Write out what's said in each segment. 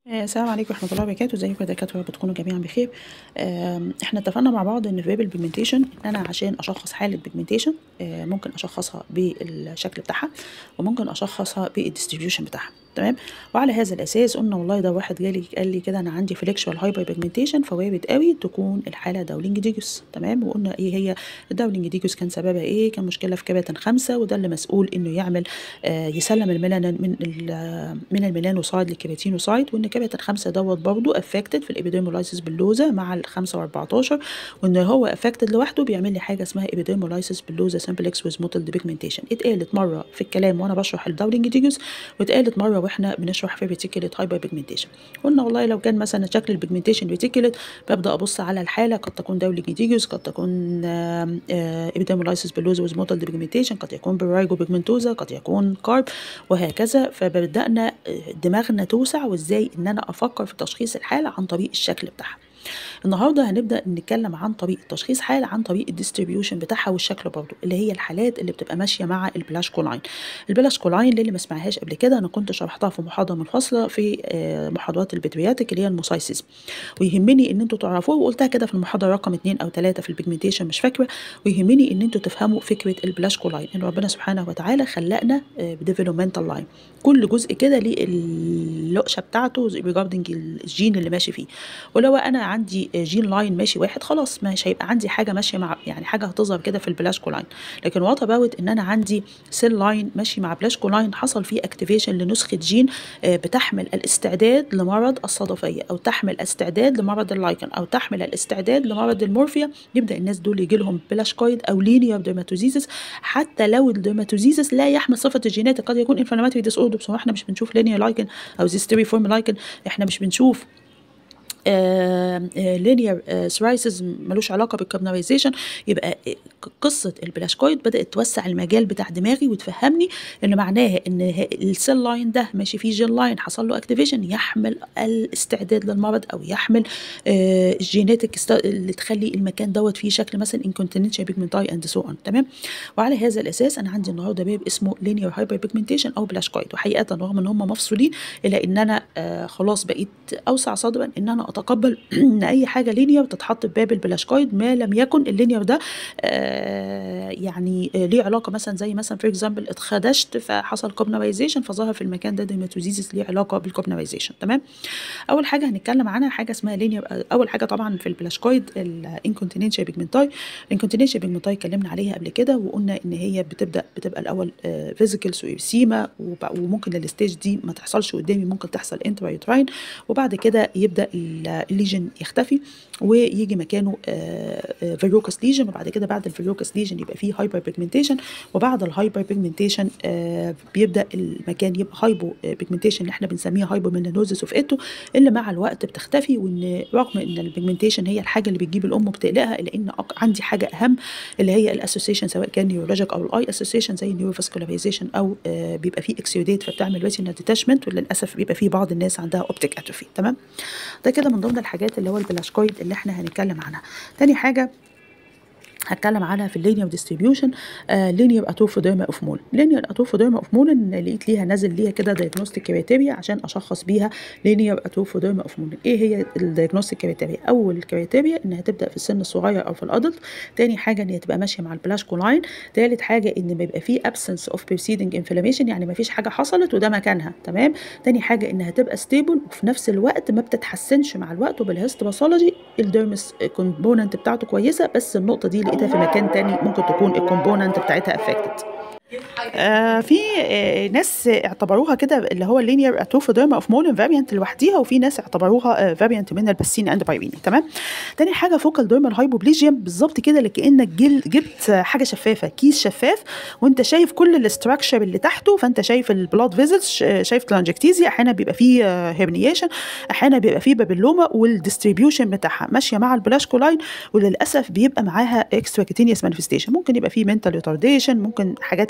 آه، السلام عليكم ورحمة الله وبركاته ازيكم يا دكاترة بتكونوا جميعا بخير آم، احنا اتفقنا مع بعض ان في باب البيجمنتيشن ان انا عشان اشخص حالة بيجمنتيشن ممكن اشخصها بالشكل بتاعها وممكن اشخصها بالديستريبيوشن بتاعها تمام وعلى هذا الاساس قلنا والله ده واحد جالي قال لي كده انا عندي فليكشوال هايبر بيجمنتيشن فوارد قوي تكون الحاله داولينج ديجوس تمام وقلنا ايه هي الداولينج ديجوس كان سببها ايه كان مشكله في كباتن خمسه وده اللي مسؤول انه يعمل آه يسلم الميلانين من ال- من الميلانوسايد للكيراتينوسايد وان كباتن خمسه دوت برضه افكتد في الابيديمولايسيس باللوزا مع ال 5 و14 وان هو افكتد لوحده بيعمل لي حاجه اسمها ابيديمولايسيس باللوزا سمبلكس ويز موتلد بيجمنتيشن اتقالت مره في الكلام وانا بشرح الداولينج ديجوس واتقالت مره واحنا بنشرح في ريتيكوليت هايبر بيجمنتيشن قلنا والله لو كان مثلا شكل البيجمنتيشن ريتيكوليت ببدا ابص على الحاله قد تكون داولينج ديجوس قد تكون ابيديمولايسيس باللوزا ويز موتلد بيجمنتيشن قد يكون برايجو بيجمنتوزا قد يكون كارب وهكذا فبدانا آه، دماغنا توسع وازاي ان انا افكر في تشخيص الحاله عن طريق الشكل بتاعها النهارده هنبدا نتكلم عن طريقه تشخيص حاله عن طريق الديستريبيوشن بتاعها والشكل برضو اللي هي الحالات اللي بتبقى ماشيه مع البلاشكولاين البلاشكولاين للي ما سمعهاش قبل كده انا كنت شرحتها في محاضره منفصله في آه، محاضرات البترياتيك اللي هي الموسايسيس ويهمني ان انتوا تعرفوها وقلتها كده في المحاضره رقم اتنين او ثلاثه في البيجمنتيشن مش فاكره ويهمني ان انتوا تفهموا فكره البلاشكولاين ان ربنا سبحانه وتعالى خلقنا بديفلوبمنتال لاين كل جزء كده ليه اللقشه بتاعته ريجاردنج الجين اللي ماشي فيه ولو انا عندي جين لاين ماشي واحد خلاص مش هيبقى عندي حاجه ماشيه مع يعني حاجه هتظهر كده في البلاشكو لاين لكن وات اباوت ان انا عندي سيل لاين ماشي مع بلاشكو لاين حصل فيه اكتيفيشن لنسخه جين آه، بتحمل الاستعداد لمرض الصدفيه او تحمل استعداد لمرض اللايكن او تحمل الاستعداد لمرض المورفيا يبدا الناس دول يجي لهم بلاشكويد او لينير ديرماتوزيزس حتى لو الديرماتوزيزس لا يحمل صفه الجينات قد يكون انفلاماتوري ديس اوردر بس هو احنا مش بنشوف لينير لايكن او زيستري فورم لايكن احنا مش بنشوف لينير سرايسز ملوش علاقه بالكابنرايزيشن يبقى آه، ق- قصه البلاشكويد بدات توسع المجال بتاع دماغي وتفهمني ان معناها ان ه- السيل لاين ده ماشي فيه جين لاين حصل له اكتيفيشن يحمل الاستعداد للمرض او يحمل آه، الجيناتيك است- اللي تخلي المكان دوت فيه شكل مثلا انكونتيننشال بيجمنتاي اند سو اون تمام وعلى هذا الاساس انا عندي النهارده باب اسمه لينير هايبر بيجمنتيشن او بلاشكويد وحقيقه رغم ان هم مفصولين الا ان انا آه خلاص بقيت اوسع صدرا ان انا اتقبل ان اي حاجه لينير تتحط في باب البلاشكويد ما لم يكن اللينير ده آه يعني آه ليه علاقه مثلا زي مثلا فور اكزامبل اتخدشت فحصل كوبنرايزيشن فظهر في المكان ده ديماتوزيزس ليه علاقه بالكوبنرايزيشن تمام اول حاجه هنتكلم عنها حاجه اسمها لينير اول حاجه طبعا في البلاشكويد الانكونتيننشال بيجمنتاي الانكونتيننشال بيجمنتاي اتكلمنا عليها قبل كده وقلنا ان هي بتبدا بتبقى الاول فيزيكالز وإبسيما وب- وممكن الستيج دي ما تحصلش قدامي ممكن تحصل انترايوتراين وبعد كده يبدا ال- الليجن يختفي ويجي مكانه فيروكس ليجن وبعد كده بعد الفيروكس ليجن يبقى فيه هايبر بيجمنتيشن وبعد الهايبر بيجمنتيشن بيبدا المكان يبقى هايبو بيجمنتيشن اللي احنا بنسميها هايبو ميلانوزس اوف ايتو اللي مع الوقت بتختفي وان رغم ان البيجمنتيشن هي الحاجه اللي بتجيب الام وبتقلقها الا ان أق- عندي حاجه اهم اللي هي الاسوسيشن سواء كان نيورولوجيك او الاي اسوسيشن زي النيوروفاسكولارايزيشن او آه، بيبقى فيه اكسيوديت فبتعمل ريتينا ديتاشمنت وللاسف بيبقى فيه بعض الناس عندها اوبتيك اتروفي تمام ده كده من ضمن الحاجات اللي هو البلاشكويد اللي احنا هنتكلم عنها تاني حاجه هتكلم عنها في اللينير ديستريبيوشن لينير اتوفوديرما اوف مول لينير اتوفوديرما اوف مول ان لقيت ليها نازل ليها كده دايجنوستيك كريتيريا عشان اشخص بيها لينير اتوفوديرما اوف مول ايه هي الدايجنوستيك كريتيريا اول كريتيريا انها تبدا في السن الصغير او في الادلت تاني حاجه ان هي تبقى ماشيه مع البلاشكو لاين تالت حاجه ان ما يبقى فيه ابسنس اوف بيرسيدنج انفلاميشن يعني ما فيش حاجه حصلت وده مكانها تمام تاني حاجه انها تبقى ستيبل وفي نفس الوقت ما بتتحسنش مع الوقت وبالهيستوباثولوجي الديرمس كومبوننت بتاعته كويسه بس النقطه دي لقيتها في مكان تاني ممكن تكون الكومبوننت بتاعتها افكتد آه في آه ناس اعتبروها كده اللي هو اللينير اتروفوديرما اوف مولن فاريانت لوحديها وفي ناس اعتبروها آه فاريانت من البسين اند بايريني تمام تاني حاجه فوكال ديرمال هايبوبليجيا بالظبط كده لكانك جل جبت آه، حاجه شفافه كيس شفاف وانت شايف كل الاستراكشر اللي تحته فانت شايف البلاد فيزلز شايف تلانجكتيزيا احيانا بيبقى فيه هيرنيشن احيانا بيبقى فيه بابيلوما والديستريبيوشن بتاعها ماشيه مع البلاشكو لاين وللاسف بيبقى معاها اكسترا كيتينيوس مانيفستيشن ممكن يبقى فيه منتال ريتارديشن ممكن حاجات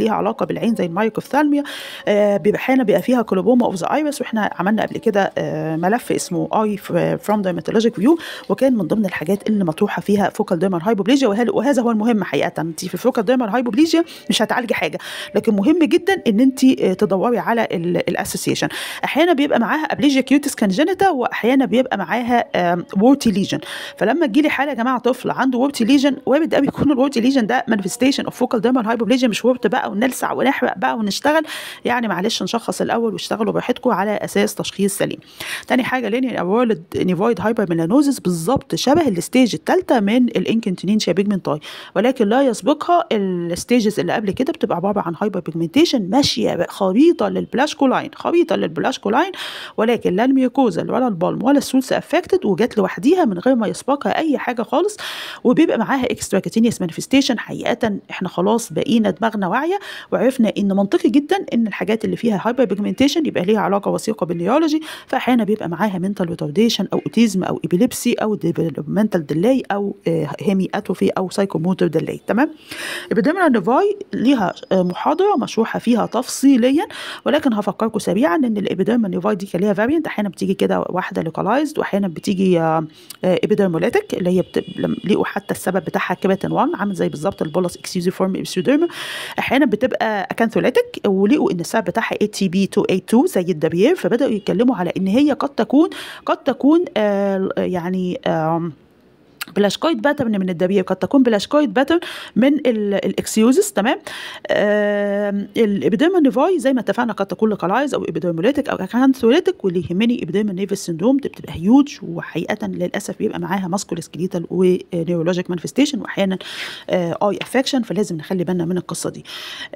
ليها علاقه بالعين زي المايكوفثالميا آه بيبقى احيانا بيبقى فيها كولوبوما اوف ذا ايرس واحنا عملنا قبل كده آه ملف اسمه اي فروم دايماتولوجيك فيو وكان من ضمن الحاجات اللي مطروحه فيها فوكال ديرمال هايبوبليجيا وهذا هو المهم حقيقه انت في الفوكال ديرمال هايبوبليجيا مش هتعالجي حاجه لكن مهم جدا ان انت تدوري على الاسوسيشن احيانا بيبقى معاها ابليجيا كيوتس كانجينيتا واحيانا بيبقى معاها وورتي ليجن فلما تجي لي حاله يا جماعه طفل عنده وورتي ليجن وارد قوي يكون الوورتي ليجن ده مانيفستيشن اوف فوكال ديرمال هايبوبليجيا مش وورت بقى ونلسع ونحرق بقى ونشتغل يعني معلش نشخص الاول واشتغلوا براحتكم على اساس تشخيص سليم تاني حاجه لينير اورولد نيفويد هايبر ميلانوزس بالظبط شبه الستيج الثالثه من الانكنتينينشيا بيجمنتاي ولكن لا يسبقها الستيجز اللي قبل كده بتبقى عباره عن هايبر بيجمنتيشن ماشيه خريطه للبلاشكولاين خريطه للبلاشكولاين ولكن لا الميوكوزا ولا البالم ولا السولس افكتد وجت لوحديها من غير ما يسبقها اي حاجه خالص وبيبقى معاها اكسترا كاتينيوس مانيفستيشن حقيقه احنا خلاص بقينا دماغنا واعيه وعرفنا ان منطقي جدا ان الحاجات اللي فيها هايبر بيجمنتيشن يبقى ليها علاقه وثيقه بالنيولوجي فاحيانا بيبقى معاها منتال ريتارديشن او اوتيزم او ابيليبسي او ديفلوبمنتال ديلاي او هيمي اتروفي او سايكوموتور ديلاي تمام الابيديميال نيفاي ليها محاضره مشروحه فيها تفصيليا ولكن هفكركم سريعا ان الابيديميال نيفاي دي كان ليها فاريانت احيانا بتيجي كده واحده لوكالايزد واحيانا بتيجي ابيديرموليتك اللي هي بت... لقوا حتى السبب بتاعها كيباتين 1 عامل زي بالظبط البولس اكسيوزيفورم ابسيوديرما احيانا بتبقى اكانثوليتك ولقوا ان السبب بتاعها اي تي بي 282 زي الدبير فبداوا يتكلموا على ان هي قد تكون قد تكون آه يعني آه بلاشكويد باترن من الدبير قد تكون بلاشكويد باترن من الاكسيوزس تمام الابيديرمال نيفاي زي ما اتفقنا قد تكون لوكالايز او ابيديرموليتك او اكانثوليتك واللي يهمني ابيديرمال نيفس سندروم بتبقى هيوج وحقيقه للاسف بيبقى معاها ماسكول سكليتال ونيورولوجيك مانيفستيشن واحيانا اي افكشن فلازم نخلي بالنا من القصه دي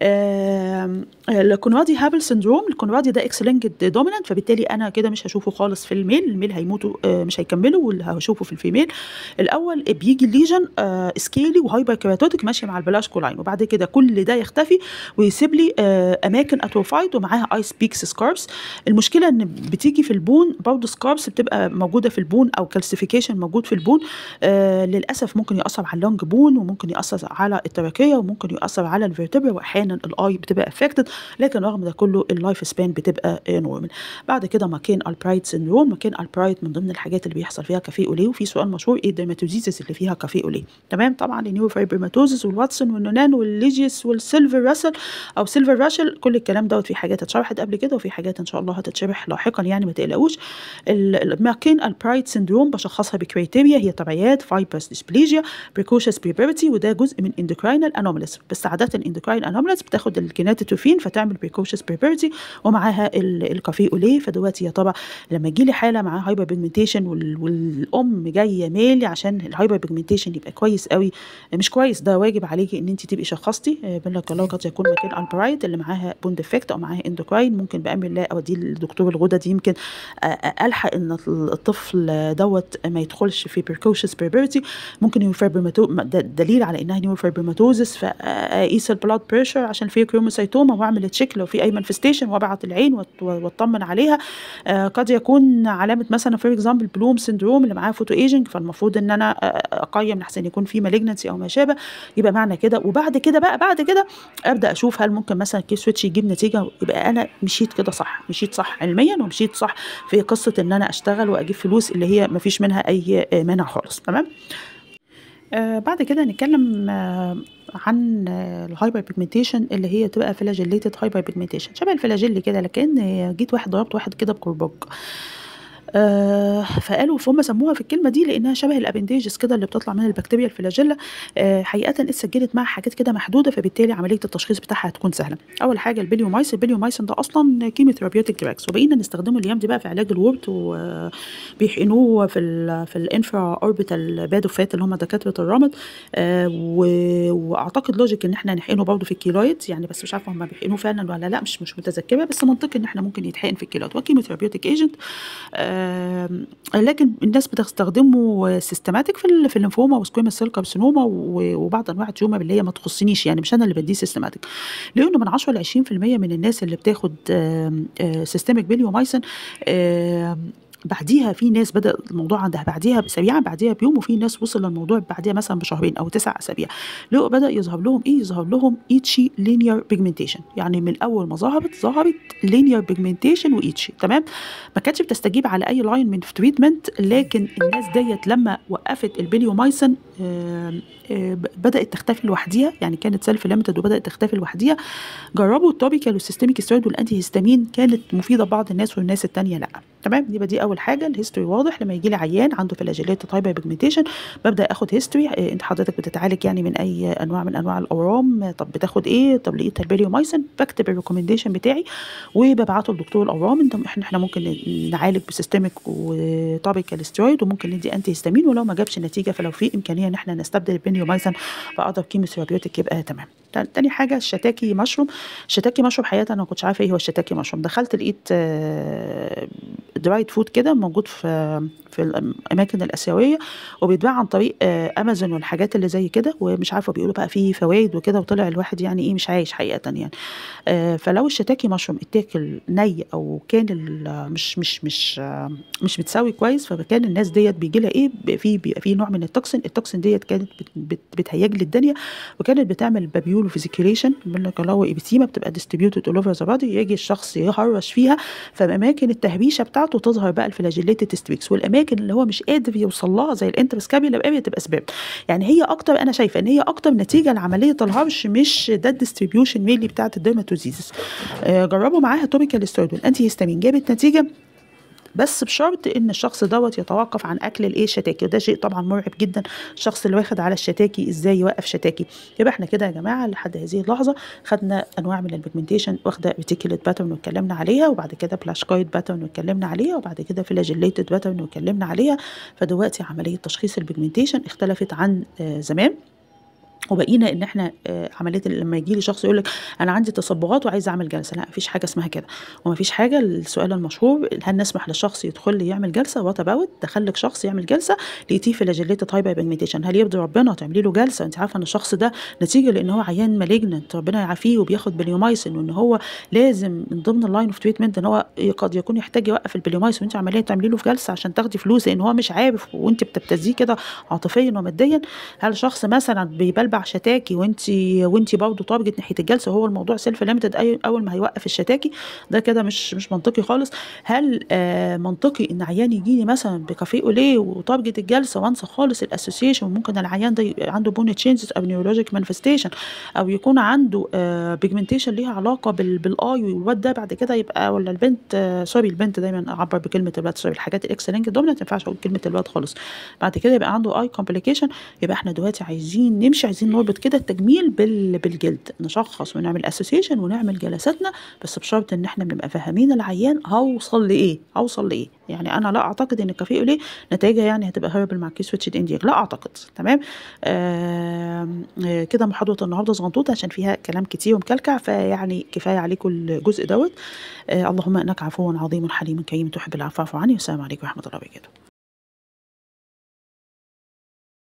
الكونرادي هابل سندروم الكونرادي ده اكس لينكد دومينانت فبالتالي انا كده مش هشوفه خالص في الميل الميل هيموتوا مش هيكملوا واللي هشوفه في الفيميل الاول بيجي الليجن آه سكيلي وهايبر كيراتوتيك ماشيه مع البلاشكولاين وبعد كده كل ده يختفي ويسيب لي آه اماكن اتروفايد ومعاها ايس بيكس سكاربس المشكله ان بتيجي في البون برضه سكاربس بتبقى موجوده في البون او كالسيفيكيشن موجود في البون آه للاسف ممكن ياثر على اللونج بون وممكن ياثر على التراكيه وممكن ياثر على الفيرتبرا واحيانا الاي بتبقى افكتد لكن رغم ده كله اللايف سبان بتبقى نورمال بعد كده مكان البرايد سندروم مكان البرايد من ضمن الحاجات اللي بيحصل فيها كافيه اوليه وفي سؤال مشهور ايه الديرماتوزيسيس اللي فيها كافيه اوليه تمام طبعا النيوروفايبرماتوزس والواتسون والنونان والليجيوس والسيلفر راسل او سيلفر راشل كل الكلام دوت في حاجات اتشرحت قبل كده وفي حاجات ان شاء الله هتتشرح لاحقا يعني ما تقلقوش مكان البرايد سندروم بشخصها بكريتيريا هي تبعيات فايبرس ديسبليجيا بريكوشس بيبرتي وده جزء من اندوكراينال انوماليز بس عاده الاندوكراين انوماليز بتاخد الكيناتوفين فتعمل بريكوشس بيبرتي ومعاها الكافيه اوليه فدلوقتي يا طبعا لما يجي لي حاله معاها هايبر بيجمنتيشن والام جايه مالي عشان الهايبر بيجمنتيشن يبقى كويس قوي مش كويس ده واجب عليكي ان انت تبقي شخصتي بقول لك الله قد يكون مكان البرايد اللي معاها بون ديفكت او معاها اندوكراين ممكن بامر الله اوديه للدكتور الغدد يمكن الحق ان الطفل دوت ما يدخلش في بريكوشس بيربرتي ممكن يوفيبرماتو دليل على انها نيوفيبرماتوزس فاقيس البلاد بريشر عشان في كروموسيتوما واعمل تشيك لو في اي مانفستيشن وابعت العين واطمن عليها قد يكون علامه مثلا فور اكزامبل بلوم سندروم اللي معاه فوتو ايجنج فالمفروض ان انا اقيم لحسن يكون في مالجنسي او ما شابه يبقى معنى كده وبعد كده بقى بعد كده ابدا اشوف هل ممكن مثلا كيس سويتش يجيب نتيجه يبقى انا مشيت كده صح مشيت صح علميا ومشيت صح في قصه ان انا اشتغل واجيب فلوس اللي هي ما فيش منها اي مانع خالص تمام آه بعد كده هنتكلم آه عن الهايبر بيجمنتيشن اللي هي تبقى فلاجيليتد هايبر بيجمنتيشن شبه الفلاجيل كده لكن جيت واحد ضربت واحد كده بكرباج آه فقالوا فهم سموها في الكلمه دي لانها شبه الابنديجز كده اللي بتطلع من البكتيريا الفلاجيلا آه حقيقه اتسجلت معها حاجات كده محدوده فبالتالي عمليه التشخيص بتاعها هتكون سهله اول حاجه البليومايسين البليومايسين ده اصلا كيموثيرابيوتيك دراكس وبقينا نستخدمه الايام دي بقى في علاج الورد وبيحقنوه في ال في الانفرا اوربيتال بادوفات اللي هم دكاتره الرمد آه واعتقد لوجيك ان احنا نحقنه برضه في الكيلويد يعني بس مش عارفه هم بيحقنوه فعلا ولا لا مش مش متذكره بس منطقي ان احنا ممكن يتحقن في الكيلويد وكيموثيرابيوتيك ايجنت آه لكن الناس بتستخدمه سيستماتيك في في الليمفوما وسكويما سيل كارسينوما وبعض انواع التيوما اللي هي ما تخصنيش يعني مش انا اللي بديه سيستماتيك لانه من 10 ل 20% من الناس اللي بتاخد سيستميك بيليومايسين بعديها في ناس بدأ الموضوع عندها بعديها بأسابيع بعديها بيوم وفي ناس وصل للموضوع بعديها مثلا بشهرين أو تسع أسابيع لقوا بدأ يظهر لهم إيه يظهر لهم إيتشي لينير بيجمنتيشن يعني من أول ما ظهرت ظهرت لينير بيجمنتيشن وإيتشي تمام ما كانتش بتستجيب على أي لاين من تريتمنت لكن الناس ديت لما وقفت البليومايسن آه، آه، بدأت تختفي لوحديها يعني كانت سيلف ليميتد وبدأت تختفي لوحديها جربوا التوبيكال والسيستميك ستيرويد والانتي هيستامين كانت مفيده لبعض الناس والناس التانية لا تمام يبقى دي اول حاجه الهيستوري واضح لما يجي لي عيان عنده فلاجيليت هايبر بيجمنتيشن ببدا اخد هيستوري انت حضرتك بتتعالج يعني من اي انواع من انواع الاورام طب بتاخد ايه طب لقيت البيليومايسن بكتب الريكومنديشن بتاعي وببعته لدكتور الاورام انت احنا احنا ممكن نعالج بسيستميك وتوبيكال ستيرويد وممكن ندي انتي هيستامين ولو ما جابش نتيجه فلو في امكانيه ان احنا نستبدل البيليومايسن باقدر كيموثيرابيوتيك يبقى تمام تاني حاجه الشتاكي مشروم الشتاكي مشروم حقيقه انا ما كنتش عارفه ايه هو الشتاكي مشروم دخلت لقيت درايد فود كده موجود في في الاماكن الاسيويه وبيتباع عن طريق آه، امازون والحاجات اللي زي كده ومش عارفه بيقولوا بقى فيه فوائد وكده وطلع الواحد يعني ايه مش عايش حقيقه يعني آه، فلو الشتاكي مشروم اتاكل ني او كان ال- مش مش مش آه، مش متساوي كويس فكان الناس ديت بيجي لها ايه بيبقى في بيبقى في نوع من التوكسين التوكسين ديت كانت بت- بت- بتهيج لي الدنيا وكانت بتعمل بابيول فيزيكيوليشن من لك اللي هو ايبيثيما بتبقى ديستريبيوتد اول اوفر ذا بادي يجي الشخص يهرش فيها فاماكن التهبيشه بتاعته تظهر بقى الفلاجيليتد ستريكس والاماكن اللي هو مش قادر يوصل لها زي الانترسكابيولا بقى تبقى اسباب يعني هي اكتر انا شايفه ان هي اكتر نتيجه لعمليه الهرش مش ده الديستريبيوشن ميلي بتاعت الديرماتوزيزس آه جربوا معاها توبيكال ستيرويد والانتي هيستامين جابت نتيجه بس بشرط ان الشخص دوت يتوقف عن اكل الايه الشتاكي وده شيء طبعا مرعب جدا الشخص اللي واخد على الشتاكي ازاي يوقف شتاكي يبقى احنا كده يا جماعه لحد هذه اللحظه خدنا انواع من البيجمنتيشن واخده ريتيكوليت باترن واتكلمنا عليها وبعد كده بلاشكويد باترن واتكلمنا عليها وبعد كده فلاجيليتد باترن واتكلمنا عليها فدلوقتي عمليه تشخيص البيجمنتيشن اختلفت عن آه زمان وبقينا ان احنا آه، عمليه لما يجي لي شخص يقول لك انا عندي تصبغات وعايز اعمل جلسه لا مفيش حاجه اسمها كده ومفيش حاجه السؤال المشهور هل نسمح للشخص يدخل لي يعمل جلسه وات اباوت دخل لك شخص يعمل جلسه لقيتيه فلاجيليتد هايبر بيجمنتيشن هل يرضي ربنا تعملي له جلسه انت عارفه ان الشخص ده نتيجه لان هو عيان مالجنت ربنا يعافيه وبياخد بليومايسين وان هو لازم من ضمن اللاين اوف تريتمنت ان هو قد يكون يحتاج يوقف البليومايسين وانت عمليه تعملي له في جلسه عشان تاخدي فلوس لان هو مش عارف وانت بتبتزيه كده عاطفيا وماديا هل شخص مثلا بيبلبع شتاكي وانت وانت برضه تارجت ناحيه الجلسه وهو الموضوع سيلف ليميتد اول ما هيوقف الشتاكي ده كده مش مش منطقي خالص هل آه منطقي ان عيان يجي لي مثلا بكافيه اوليه وتارجت الجلسه وانسى خالص الاسوسيشن وممكن العيان ده يبقى عنده بوني تشينجز او نيورولوجيك مانيفستيشن او يكون عنده آه بيجمنتيشن ليها علاقه بال بالاي والواد ده بعد كده يبقى ولا البنت آه سوري البنت دايما اعبر بكلمه الواد سوري الحاجات الاكس لينك دومينانت ما ينفعش اقول كلمه الواد خالص بعد كده يبقى عنده اي كومبليكيشن يبقى احنا دلوقتي عايزين نمشي عايزين نربط كده التجميل بال بالجلد نشخص ونعمل اسوسيشن ونعمل جلساتنا بس بشرط ان احنا بنبقى فاهمين العيان هوصل لايه هوصل لايه يعني انا لا اعتقد ان الكافيه ليه نتائجها يعني هتبقى هربل مع كيس سويتش انديك لا اعتقد تمام آه آه كده محاضره النهارده صغنطوطه عشان فيها كلام كتير ومكلكع فيعني كفايه عليكم الجزء دوت آه اللهم انك عفو عظيم حليم كريم تحب العفو عني والسلام عليكم ورحمه الله وبركاته